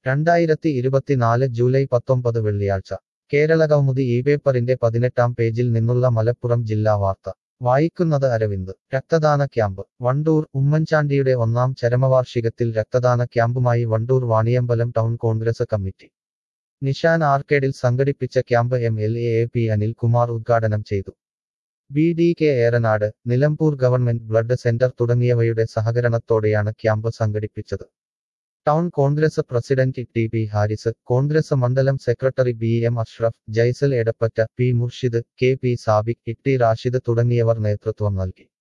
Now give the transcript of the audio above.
രണ്ടായിരത്തി ഇരുപത്തിനാല് ജൂലൈ പത്തൊമ്പത് വെള്ളിയാഴ്ച കേരളകൗമുദി ഈ പേപ്പറിന്റെ പതിനെട്ടാം പേജിൽ നിന്നുള്ള മലപ്പുറം ജില്ലാ വാർത്ത വായിക്കുന്നത് അരവിന്ദ് രക്തദാന ക്യാമ്പ് വണ്ടൂർ ഉമ്മൻചാണ്ടിയുടെ ഒന്നാം ചരമവാർഷികത്തിൽ രക്തദാന ക്യാമ്പുമായി Wandoor Vaniyambalam town Congress committee Nishan ആർക്കേഡിൽ സംഘടിപ്പിച്ച camp M L A A P Anilkumar ഉദ്ഘാടനം ചെയ്തു B D K Eranad Nilambur government blood centre തുടങ്ങിയവയുടെ സഹകരണത്തോടെയാണ് ക്യാമ്പ് സംഘടിപ്പിച്ചത് town Congress president T P Haris Congress മണ്ഡലം secretary B M Ashraf Jaisal Edappatta P Murshid K P Sabik E T Rashid തുടങ്ങിയവർ നേതൃത്വം നൽകി